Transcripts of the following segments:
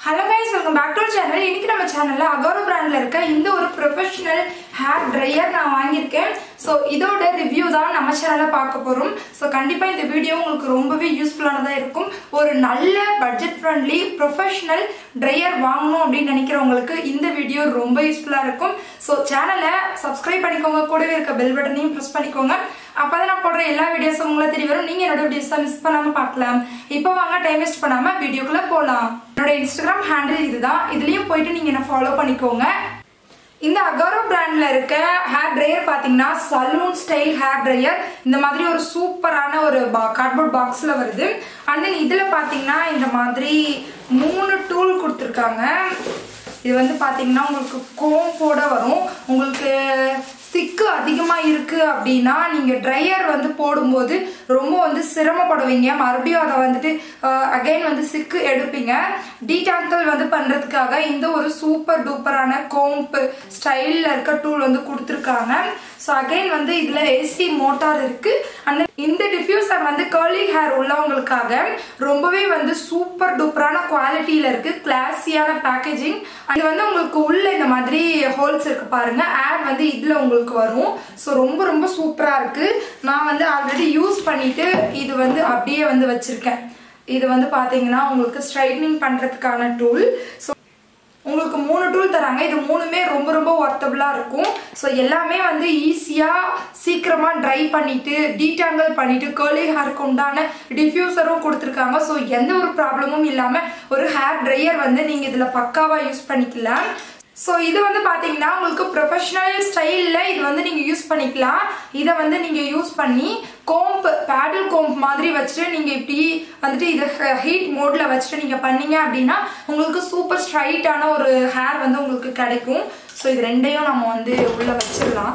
hello guys welcome back to channel இன்னைக்கு நம்ம சேனல்ல அகோரோ பிராண்ட்ல இருக்க இந்த ஒரு ப்ரொஃபஷனல் ஹேர் ட்ரையர் நான் வாங்கியிருக்கேன் ஸோ இதோட ரிவ்யூ தான் நம்ம சேனல்ல பார்க்க போறோம் ஸோ கண்டிப்பா இந்த வீடியோ உங்களுக்கு ரொம்பவே யூஸ்ஃபுல்லானதா இருக்கும் ஒரு நல்ல பட்ஜெட் ஃப்ரெண்ட்லி ப்ரொஃபஷனல் ட்ரையர் வாங்கணும் அப்படின்னு நினைக்கிறவங்களுக்கு இந்த வீடியோ ரொம்ப யூஸ்ஃபுல்லா இருக்கும் ஸோ சேனலை சப்ஸ்கிரைப் பண்ணிக்கோங்க கூடவே இருக்க பெல் பட்டனையும் ப்ரெஸ் பண்ணிக்கோங்க அப்பதான் நான் போடுற எல்லா வீடியோஸும் உங்களை தெரிய வரும் நீங்க என்னோட வீடியோஸை மிஸ் பண்ணாம பார்க்கலாம் இப்போ வாங்க டைம் வேஸ்ட் பண்ணாம வீடியோக்குள்ள போலாம் என்னோட இன்ஸ்டாகிராம் ஹேண்டில் இதுதான் இதுலயும் போயிட்டு நீங்க என்ன ஃபாலோ பண்ணிக்கோங்க இந்த அகாரோ பிராண்ட்ல இருக்க ஹேர் ட்ரையர் பாத்தீங்கன்னா சலூன் ஸ்டைல் ஹேர் ட்ரையர் இந்த மாதிரி ஒரு சூப்பரான ஒரு கார்ட்போர்ட் பாக்ஸ்ல வருது அண்ட் தென் இதுல பாத்தீங்கன்னா இந்த மாதிரி மூணு டூல் கொடுத்துருக்காங்க இது வந்து பாத்தீங்கன்னா உங்களுக்கு கோம்போட வரும் உங்களுக்கு சிக்கு அதிகமாக இருக்குது அப்படின்னா நீங்கள் ட்ரையர் வந்து போடும்போது ரொம்ப வந்து சிரமப்படுவீங்க மறுபடியும் அதை வந்துட்டு அகைன் வந்து சிக்கு எடுப்பீங்க டீடாங்கிள் வந்து பண்ணுறதுக்காக இந்த ஒரு சூப்பர் டூப்பரான கோம்பு ஸ்டைலில் இருக்க டூல் வந்து கொடுத்துருக்காங்க ஸோ அகைன் வந்து இதில் ஏசி மோட்டார் இருக்குது அண்ட் இந்த டிஃப்யூசர் வந்து கேர்லி ஹேர் உள்ளவங்களுக்காக ரொம்பவே வந்து சூப்பர் டூப்பரான குவாலிட்டியில் இருக்குது கிளாஸியான பேக்கேஜிங் அது வந்து உங்களுக்கு உள்ள இந்த மாதிரி ஹோல்ஸ் இருக்கு பாருங்க ஏர் வந்து இதில் உங்களுக்கு வரும் ஸோ ரொம்ப ரொம்ப சூப்பராக இருக்குது நான் வந்து ஆல்ரெடி யூஸ் பண்ணிட்டு இது வந்து அப்படியே வந்து வச்சுருக்கேன் இது வந்து பார்த்தீங்கன்னா உங்களுக்கு ஸ்ட்ரைட்னிங் பண்ணுறதுக்கான டூல் ஸோ உங்களுக்கு மூணு டூல் தராங்க இது மூணுமே ரொம்ப ரொம்ப ஒர்த்தபுளாக இருக்கும் ஸோ எல்லாமே வந்து ஈஸியாக சீக்கிரமாக ட்ரை பண்ணிட்டு டீடாங்கல் பண்ணிட்டு கேர்லி ஹேருக்கு உண்டான டிஃப்யூசரும் கொடுத்துருக்காங்க ஸோ எந்த ஒரு ப்ராப்ளமும் இல்லாமல் ஒரு ஹேர் ட்ரையர் வந்து நீங்கள் இதில் பக்காவாக யூஸ் பண்ணிக்கலாம் ஸோ இது வந்து பார்த்தீங்கன்னா உங்களுக்கு ப்ரொஃபஷனல் ஸ்டைலில் இது வந்து நீங்கள் யூஸ் பண்ணிக்கலாம் இதை வந்து நீங்கள் யூஸ் பண்ணி கோம்ப் பேடல் கோம்ப் மாதிரி வச்சுட்டு நீங்கள் இப்படி வந்துட்டு இதை ஹீட் மோடில் வச்சுட்டு நீங்கள் பண்ணீங்க அப்படின்னா உங்களுக்கு சூப்பர் ஸ்ட்ரைட்டான ஒரு ஹேர் வந்து உங்களுக்கு கிடைக்கும் ஸோ இது ரெண்டையும் நம்ம வந்து உள்ளே வச்சிடலாம்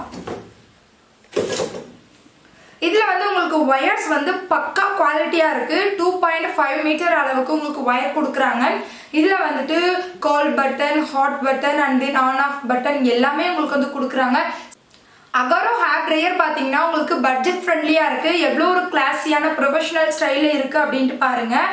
இதில் வந்து உங்களுக்கு ஒயர்ஸ் வந்து பக்கா குவாலிட்டியாக இருக்குது டூ பாயிண்ட் ஃபைவ் மீட்டர் அளவுக்கு உங்களுக்கு ஒயர் கொடுக்குறாங்க இதில் வந்துட்டு கால் button hot button and then on off button எல்லாமே உங்களுக்கு வந்து கொடுக்குறாங்க அகரோ ஹேர் ட்ரையர் பார்த்தீங்கன்னா உங்களுக்கு பட்ஜெட் ஃப்ரெண்ட்லியாக இருக்குது எவ்வளோ ஒரு கிளாஸியான ப்ரொஃபஷனல் ஸ்டைலில் இருக்குது அப்படின்ட்டு பாருங்கள்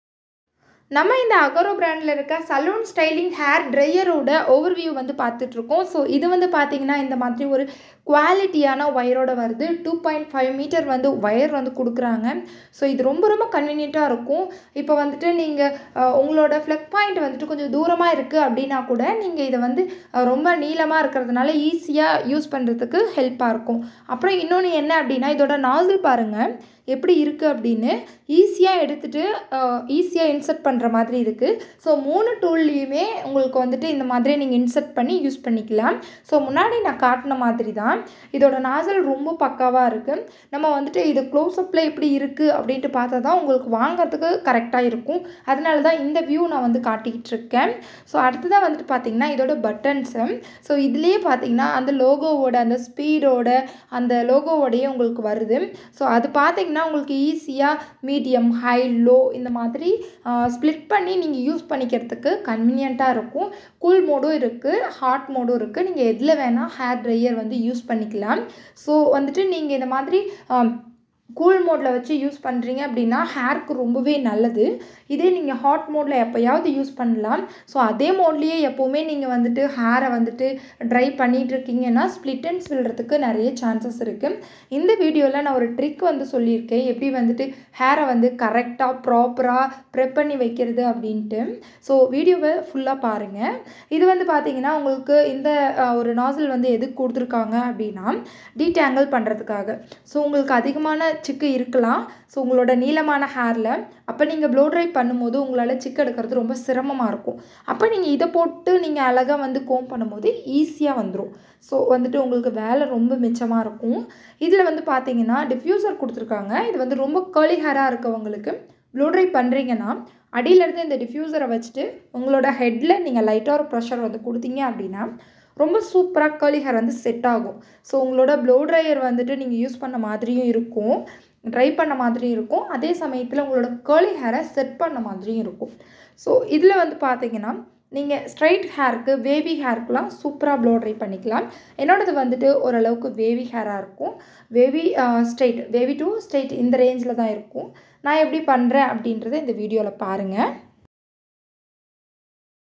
நம்ம இந்த அகரோ பிராண்டில் இருக்க சலூன் ஸ்டைலிங் ஹேர் ட்ரையரோட ஓவர்வியூ வந்து பார்த்துட்ருக்கோம் ஸோ இது வந்து பார்த்தீங்கன்னா இந்த மாதிரி ஒரு குவாலிட்டியான ஒயரோட வருது டூ பாயிண்ட் ஃபைவ் மீட்டர் வந்து ஒயர் வந்து கொடுக்குறாங்க ஸோ இது ரொம்ப ரொம்ப கன்வீனியண்ட்டாக இருக்கும் இப்போ வந்துட்டு நீங்கள் உங்களோட ஃப்ளக் பாயிண்ட் வந்துட்டு கொஞ்சம் தூரமாக இருக்குது அப்படின்னா கூட நீங்கள் இதை வந்து ரொம்ப நீளமாக இருக்கிறதுனால ஈஸியாக யூஸ் பண்ணுறதுக்கு ஹெல்ப்பாக இருக்கும் அப்புறம் இன்னொன்று என்ன அப்படின்னா இதோட நாசில் பாருங்கள் எப்படி இருக்குது அப்படின்னு ஈஸியாக எடுத்துகிட்டு ஈஸியாக இன்சர்ட் பண்ணுற மாதிரி இருக்குது ஸோ மூணு டூல்லையுமே உங்களுக்கு வந்துட்டு இந்த மாதிரி நீங்கள் இன்சர்ட் பண்ணி யூஸ் பண்ணிக்கலாம் ஸோ முன்னாடி நான் காட்டின மாதிரி தான் இதோட நாசல் ரொம்ப பக்காவாக இருக்குது நம்ம வந்துட்டு இது க்ளோஸ்அப்பில் எப்படி இருக்குது அப்படின்ட்டு பார்த்தா தான் உங்களுக்கு வாங்கிறதுக்கு கரெக்டாக இருக்கும் அதனால தான் இந்த வியூ நான் வந்து காட்டிக்கிட்டு இருக்கேன் ஸோ அடுத்ததாக வந்துட்டு பார்த்தீங்கன்னா இதோட பட்டன்ஸு ஸோ இதுலேயே பார்த்தீங்கன்னா அந்த லோகோவோட அந்த ஸ்பீடோட அந்த லோகோவோடையே உங்களுக்கு வருது ஸோ அது பார்த்தீங்கன்னா உங்களுக்கு ஈஸியாக மீடியம் ஹை லோ இந்த மாதிரி ஸ்ப்ளிட் பண்ணி நீங்கள் யூஸ் பண்ணிக்கிறதுக்கு கன்வீனியண்ட்டாக இருக்கும் கூல் மோடும் இருக்குது ஹாட் மோடும் இருக்குது நீங்கள் எதில் வேணால் ஹேர் ட்ரையர் வந்து யூஸ் பண்ணிக்கலாம் ஸோ வந்துட்டு நீங்கள் இந்த மாதிரி கூல் மோடில் வச்சு யூஸ் பண்ணுறீங்க அப்படின்னா ஹேருக்கு ரொம்பவே நல்லது இதே நீங்கள் ஹாட் மோடில் எப்போயாவது யூஸ் பண்ணலாம் ஸோ அதே மோட்லேயே எப்போவுமே நீங்கள் வந்துட்டு ஹேரை வந்துட்டு ட்ரை பண்ணிகிட்டு இருக்கீங்கன்னா ஸ்ப்ளிட்டன்ஸ் விழுறதுக்கு நிறைய சான்சஸ் இருக்குது இந்த வீடியோவில் நான் ஒரு ட்ரிக் வந்து சொல்லியிருக்கேன் எப்படி வந்துட்டு ஹேரை வந்து கரெக்டாக ப்ராப்பராக ப்ரெப் பண்ணி வைக்கிறது அப்படின்ட்டு ஸோ வீடியோவை ஃபுல்லாக பாருங்கள் இது வந்து பார்த்தீங்கன்னா உங்களுக்கு இந்த ஒரு நாசில் வந்து எதுக்கு கொடுத்துருக்காங்க அப்படின்னா டீடேங்கிள் பண்ணுறதுக்காக ஸோ உங்களுக்கு அதிகமான சிக்கு இருக்கலாம் ஸோ உங்களோட நீளமான ஹேரில் அப்போ நீங்கள் ப்ளோ ட்ரை பண்ணும்போது உங்களால் சிக்கு எடுக்கிறது ரொம்ப சிரமமாக இருக்கும் அப்போ நீங்கள் இதை போட்டு நீங்கள் அழகாக வந்து கோம் பண்ணும்போது ஈஸியாக வந்துடும் ஸோ வந்துட்டு உங்களுக்கு வேலை ரொம்ப மிச்சமாக இருக்கும் இதில் வந்து பார்த்தீங்கன்னா டிஃப்யூசர் கொடுத்துருக்காங்க இது வந்து ரொம்ப கேர்லி ஹேராக இருக்கவங்களுக்கு ப்ளோ ட்ரை பண்ணுறீங்கன்னா அடியிலேருந்து இந்த டிஃப்யூசரை வச்சுட்டு உங்களோட ஹெட்டில் நீங்கள் லைட்டாக ஒரு ப்ரெஷர் வந்து கொடுத்தீங்க அப்படின்னா ரொம்ப சூப்பராக கேர்லி ஹேர் வந்து செட் ஆகும் ஸோ உங்களோட ப்ளோ ட்ரையர் வந்துட்டு நீங்கள் யூஸ் பண்ண மாதிரியும் இருக்கும் ட்ரை பண்ண மாதிரியும் இருக்கும் அதே சமயத்தில் உங்களோட கேர்லி ஹேரை செட் பண்ண மாதிரியும் இருக்கும் ஸோ இதில் வந்து பார்த்தீங்கன்னா நீங்கள் ஸ்ட்ரைட் ஹேருக்கு வேவி ஹேருக்குலாம் சூப்பராக ப்ளோ ட்ரை பண்ணிக்கலாம் என்னோடது வந்துட்டு ஓரளவுக்கு வேவி ஹேராக இருக்கும் wavy straight wavy to straight இந்த ரேஞ்சில் தான் இருக்கும் நான் எப்படி பண்ணுறேன் அப்படின்றத இந்த வீடியோவில் பாருங்கள்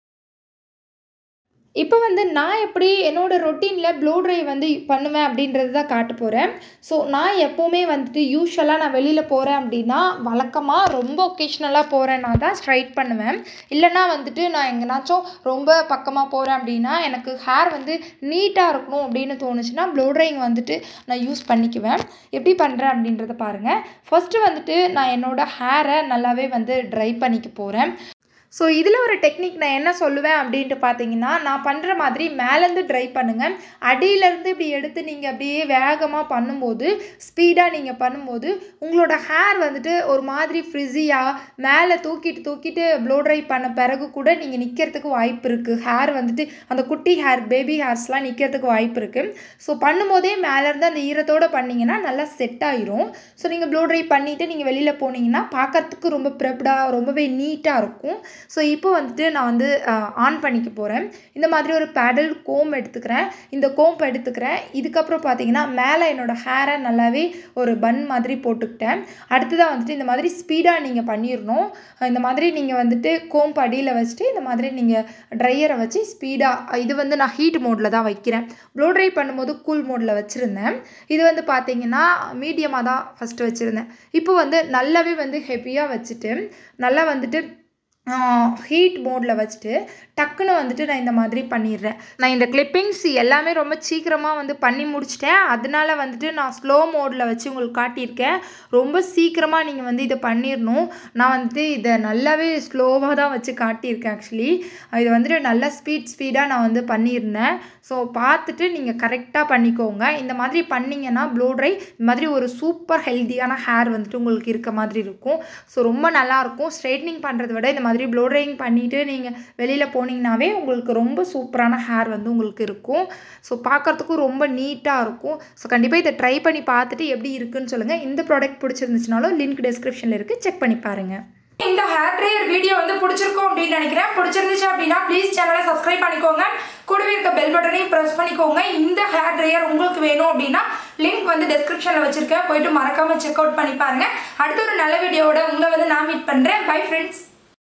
இப்போ வந்து நான் எப்படி என்னோட ரொட்டீனில் ப்ளோ ட்ரை வந்து பண்ணுவேன் அப்படின்றது தான் காட்ட போகிறேன் ஸோ நான் எப்போவுமே வந்துட்டு யூஸ்வலாக நான் வெளியில் போகிறேன் அப்படின்னா வழக்கமாக ரொம்ப ஒகேஷ்னலாக போகிறேன்னா தான் ஸ்ட்ரைட் பண்ணுவேன் இல்லைனா வந்துட்டு நான் எங்கேனாச்சும் ரொம்ப பக்கமாக போகிறேன் அப்படின்னா எனக்கு ஹேர் வந்து நீட்டாக இருக்கணும் அப்படின்னு தோணுச்சுன்னா ப்ளோ ட்ரைங் வந்துட்டு நான் யூஸ் பண்ணிக்குவேன் எப்படி பண்ணுறேன் அப்படின்றத பாருங்கள் ஃபஸ்ட்டு வந்துட்டு நான் என்னோடய ஹேரை நல்லாவே வந்து ட்ரை பண்ணிக்க போகிறேன் ஸோ இதில் ஒரு டெக்னிக் நான் என்ன சொல்லுவேன் அப்படின்ட்டு பார்த்தீங்கன்னா நான் பண்ணுற மாதிரி மேலேருந்து ட்ரை பண்ணுங்கள் அடியிலேருந்து இப்படி எடுத்து நீங்கள் அப்படியே வேகமாக பண்ணும்போது ஸ்பீடாக நீங்கள் பண்ணும்போது உங்களோட ஹேர் வந்துட்டு ஒரு மாதிரி ஃப்ரிஸியாக மேலே தூக்கிட்டு தூக்கிட்டு ப்ளோ ட்ரை பண்ண பிறகு கூட நீங்கள் நிற்கிறதுக்கு வாய்ப்பு இருக்குது ஹேர் வந்துட்டு அந்த குட்டி ஹேர் பேபி ஹேர்ஸ்லாம் நிற்கிறதுக்கு வாய்ப்பு இருக்குது ஸோ பண்ணும்போதே மேலேருந்து அந்த ஈரத்தோடு பண்ணிங்கன்னா நல்லா செட் ஆயிரும் ஸோ நீங்கள் ப்ளோ ட்ரை பண்ணிவிட்டு நீங்கள் வெளியில் போனீங்கன்னா பார்க்கறதுக்கு ரொம்ப ப்ரெப்டாக ரொம்பவே நீட்டாக இருக்கும் ஸோ இப்போ வந்துட்டு நான் வந்து ஆன் பண்ணிக்க போகிறேன் இந்த மாதிரி ஒரு பேடல் கோம் எடுத்துக்கிறேன் இந்த கோம்ப் எடுத்துக்கிறேன் இதுக்கப்புறம் பார்த்தீங்கன்னா மேலே என்னோடய ஹேரை நல்லாவே ஒரு பன் மாதிரி போட்டுக்கிட்டேன் அடுத்ததாக வந்துட்டு இந்த மாதிரி ஸ்பீடாக நீங்கள் பண்ணிடணும் இந்த மாதிரி நீங்கள் வந்துட்டு கோம்ப் அடியில் வச்சுட்டு இந்த மாதிரி நீங்கள் ட்ரையரை வச்சு ஸ்பீடாக இது வந்து நான் ஹீட் மோடில் தான் வைக்கிறேன் ப்ளோ ட்ரை பண்ணும்போது கூல் மோடில் வச்சுருந்தேன் இது வந்து பார்த்தீங்கன்னா மீடியமாக தான் ஃபஸ்ட்டு வச்சுருந்தேன் இப்போ வந்து நல்லாவே வந்து ஹெவியாக வச்சுட்டு நல்லா வந்துட்டு ஹீட் மோடில் வச்சுட்டு டக்குன்னு வந்துட்டு நான் இந்த மாதிரி பண்ணிடுறேன் நான் இந்த கிளிப்பிங்ஸ் எல்லாமே ரொம்ப சீக்கிரமாக வந்து பண்ணி முடிச்சிட்டேன் அதனால வந்துட்டு நான் ஸ்லோ மோடில் வச்சு உங்களுக்கு காட்டியிருக்கேன் ரொம்ப சீக்கிரமாக நீங்கள் வந்து இதை பண்ணிடணும் நான் வந்துட்டு இதை நல்லாவே ஸ்லோவாக தான் வச்சு காட்டியிருக்கேன் ஆக்சுவலி இது வந்துட்டு நல்லா ஸ்பீட் ஸ்பீடாக நான் வந்து பண்ணியிருந்தேன் ஸோ பார்த்துட்டு நீங்கள் கரெக்டாக பண்ணிக்கோங்க இந்த மாதிரி பண்ணிங்கன்னா ப்ளோ ட்ரை இந்த மாதிரி ஒரு சூப்பர் ஹெல்த்தியான ஹேர் வந்துட்டு உங்களுக்கு இருக்க மாதிரி இருக்கும் ஸோ ரொம்ப நல்லாயிருக்கும் ஸ்ட்ரைட்னிங் பண்ணுறத விட இந்த மாதிரி ப்ளோ ட்ரையிங் பண்ணிவிட்டு நீங்கள் வெளியில் போனீங்கன்னாவே உங்களுக்கு ரொம்ப சூப்பரான ஹேர் வந்து உங்களுக்கு இருக்கும் ஸோ பார்க்குறதுக்கும் ரொம்ப நீட்டாக இருக்கும் ஸோ கண்டிப்பாக இதை ட்ரை பண்ணி பார்த்துட்டு எப்படி இருக்குன்னு சொல்லுங்கள் இந்த ப்ராடக்ட் பிடிச்சிருந்துச்சுனாலும் லிங்க் டிஸ்கிரிப்ஷனில் இருக்குது செக் பண்ணி பாருங்கள் இந்த ஹேர் ட்ரையர் வீடியோ வந்து பிடிச்சிருக்கும் அப்படின்னு நினைக்கிறேன் பிடிச்சிருந்துச்சு அப்படின்னா ப்ளீஸ் சேனலை சப்ஸ்கிரைப் பண்ணிக்கோங்க கூடவே இருக்க பெல் பட்டனையும் ப்ரெஸ் பண்ணிக்கோங்க இந்த ஹேர் ட்ரையர் உங்களுக்கு வேணும் அப்படின்னா லிங்க் வந்து டிஸ்கிரிப்ஷனில் வச்சிருக்கேன் போயிட்டு மறக்காம செக் அவுட் பண்ணி பாருங்க அடுத்த ஒரு நல்ல வீடியோவோட உங்களை வந்து நான் மீட் பண்ணுறேன் பை ஃப்ரெண்ட்ஸ்